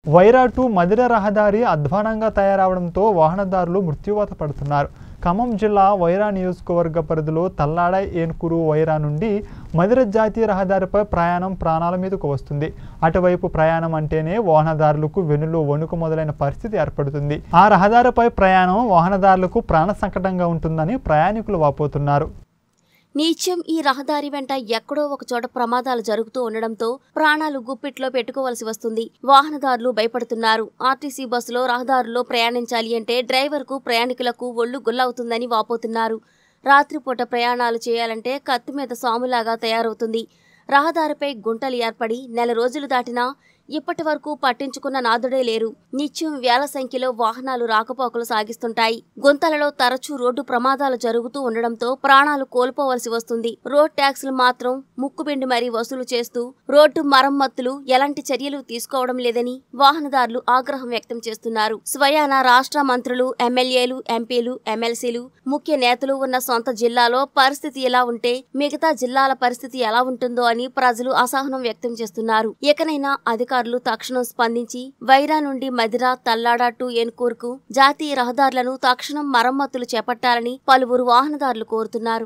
Wyra to మదిర రహదారి అధ్వానంగా తయారవడంతో వాహనదారులు మృత్యువాత పడుతున్నారు ఖమ్మం జిల్లా వైరా నియోజకవర్గ పరిధిలో తల్లాడ ఏన్కూరు వైరా నుండి మదిర జాతీయ రహదారిపై ప్రయాణం ప్రాణాల మీదకు వస్తుంది అటువైపు ప్రయాణం అంటేనే వాహనదారులకు వెన్నులో వణుకు మొదలైన పరిస్థితి ఏర్పడుతుంది ఆ రహదారిపై ప్రయాణం వాహనదారులకు ప్రాణ సంకటంగా ఉంటుందని ప్రయాణికులు వాపోతున్నారు నిత్యం ఈ రహదారి వెంట ఎక్కడో ఒక చోట ప్రమాదాలు జరుగుతూ ఉండడంతో ప్రాణాలు గుప్పిట్లో పెట్టుకోవలసి వస్తుంది వాహనదారులు భయపడుతున్నారు ఆర్టీసీ బస్సులో రహదారుల్లో ప్రయాణించాలి అంటే డ్రైవర్కు ప్రయాణికులకు ఒళ్ళు గుల్లవుతుందని వాపోతున్నారు రాత్రిపూట ప్రయాణాలు చేయాలంటే కత్తి మీద సాములాగా తయారవుతుంది రహదారిపై గుంటలు ఏర్పడి నెల రోజులు దాటినా ఇప్పటి వరకు పట్టించుకున్న నాదుడే లేరు నిత్యం వేల సంఖ్యలో వాహనాలు రాకపోకలు సాగిస్తుంటాయి గుంతలలో తరచూ రోడ్డు ప్రమాదాలు జరుగుతూ ఉండడంతో ప్రాణాలు కోల్పోవలసి వస్తుంది రోడ్ ట్యాక్సులు మాత్రం ముక్కుబిండి మరీ వసూలు చేస్తూ రోడ్డు మరమ్మతులు ఎలాంటి చర్యలు తీసుకోవడం లేదని వాహనదారులు ఆగ్రహం వ్యక్తం చేస్తున్నారు స్వయాన రాష్ట్ర మంత్రులు ఎమ్మెల్యేలు ఎంపీలు ఎమ్మెల్సీలు ముఖ్య నేతలు ఉన్న సొంత జిల్లాలో పరిస్థితి ఎలా ఉంటే మిగతా జిల్లాల పరిస్థితి ఎలా ఉంటుందో అని ప్రజలు అసహనం వ్యక్తం చేస్తున్నారు ఇకనైనా అధికారులు తక్షణం స్పందించి వైరా నుండి మదిర తల్లాడ టు ఎన్కూర్కు జాతీయ రహదారులను తక్షణం మరమ్మతులు చేపట్టాలని పలువురు వాహనదారులు కోరుతున్నారు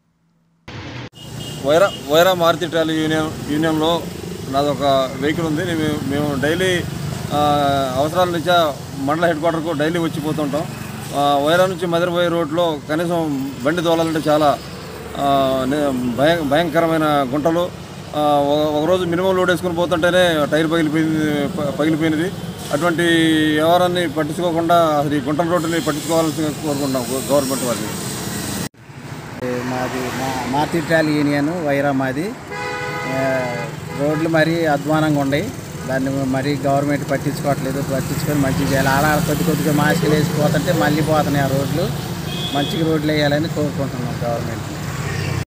వైరా వైరా మారుతి ట్రాలీ యూనియన్ యూనియన్లో నాది ఒక వెహికల్ ఉంది మేము మేము డైలీ ఆ, అవసరాల రీత్యా మండల హెడ్ క్వార్టర్కు డైలీ వచ్చిపోతుంటాం ఆ, వైరా నుంచి మదిరపోయే రోడ్లో కనీసం బండి దోలాలంటే చాలా ఆ, నే- భయ భయంకరమైన గుంటలు ఆ, ఒక- ఒకరోజు మినిమం లోడ్ వేసుకుని పోతుంటేనే టైర్ పగిలిపోయింది ప- పగిలిపోయినది అటువంటి వ్యవహారాన్ని పట్టించుకోకుండా అసలు ఈ గుంటల రోడ్డుని పట్టించుకోవాల్సి కోరుకుంటున్నాం గవర్నమెంట్ వారిని మాది మా మార్తి ట్రాల్ యూనియన్ వైరా మాది ఆ, రోడ్లు మరీ అధ్వానంగా ఉన్నాయి దాన్ని మరీ గవర్నమెంట్ పట్టించుకోవట్లేదు పట్టించుకొని మంచిగా చేయాలి ఆడ కొద్ది కొద్దిగా మాస్కులు వేసిపోతుంటే మళ్ళీ పోతున్నాయి ఆ రోడ్లు మంచిగా రోడ్లు వేయాలని కోరుకుంటున్నాం గవర్నమెంట్